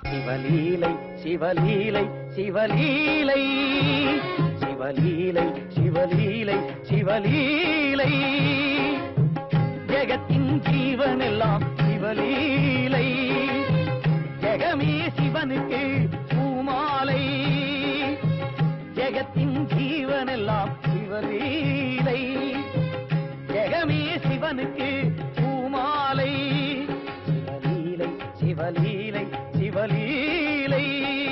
சிவலீலை சிவலீலை சிவலீலை சிவலீலை சிவலீலை சிவலீலை ஜெகத்தின் ஜீவனெல்லாம் சிவலீலை ஜெகமே சிவனுக்கு பூமாலை ஜெகத்தின் ஜீவனெல்லாம் சிவலீலை ஜெகமே சிவனுக்கு பூமாலை சிவலீலை சிவலீலை சிவலீலை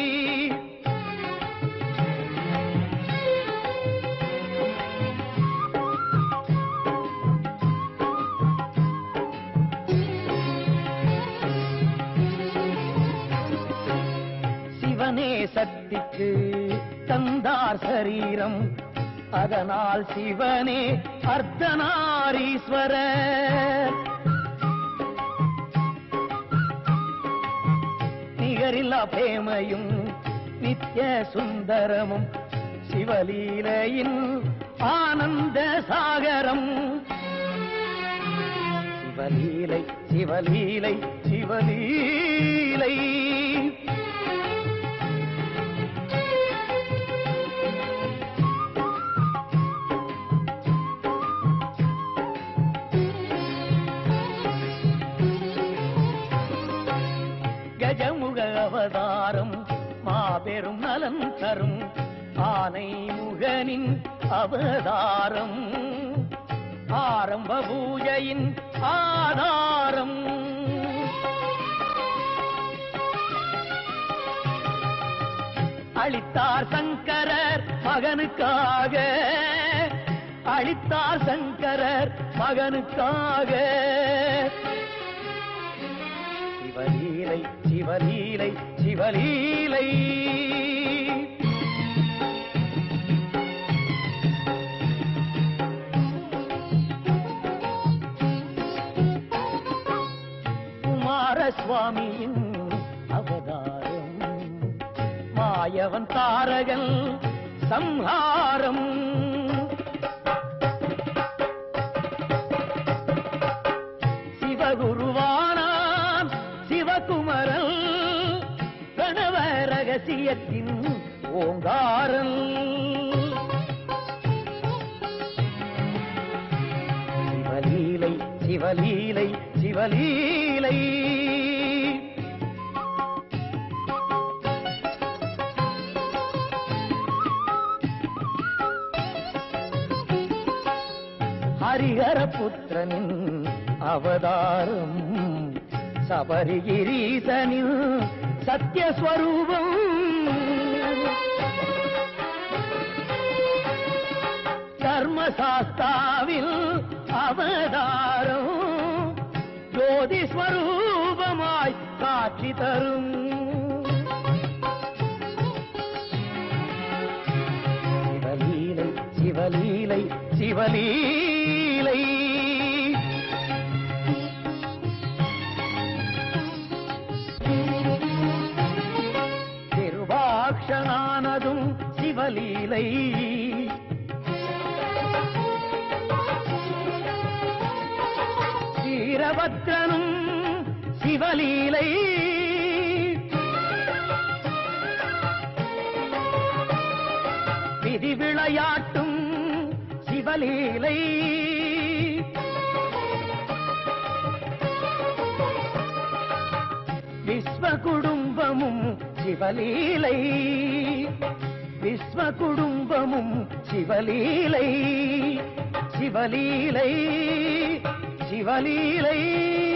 சிவனே சக்திக்கு தந்தார் சரீரம் அதனால் சிவனே அர்த்தநாரீஸ்வரர் நிகரில்லா பேமையும் நித்ய சுந்தரமும் சிவலீலையின் ஆனந்த சாகரம் சிவலீலை சிவலீலை சிவலீலை கஜமுக அவதாரம் மாபெரும் நலன் தரும் ஆனை முகனின் அவதாரம் ஆரம்ப பூஜையின் ஆதாரம் அளித்தார் சங்கரர் மகனுக்காக அளித்தார் சங்கரர் மகனுக்காக சிவலீலை சிவலீலை சிவலீலை குமாரசுவாமியின் அவதாரம் மாயவன் தாரகன் சம்ஹாரம் சிவகுருவானான் சிவகுமரன் கணவ ரகசியத்தின் ஓங்காரன் சிவலீலை சிவலீலை சிவலீலை ஹரிஹர புத்திரனின் அவதாரம் சபரிகிரீசனின் சத்யஸ்வரூபம் தர்மசாஸ்தாவில் அவதாரம் ஜோதி ஸ்வரூபமாய் காட்சி தரும் சிவலீலை சிவலீலை சிவலீலை திருவாக்ஷனானதும் சிவலீலை வீரபத்ரனும் சிவலீலை விதி விளையாட்டும் சிவலீலை விஸ்வ குடும்பமும் சிவலீலை விஸ்வ குடும்பமும் சிவலீலை சிவலீலை சிவலீலை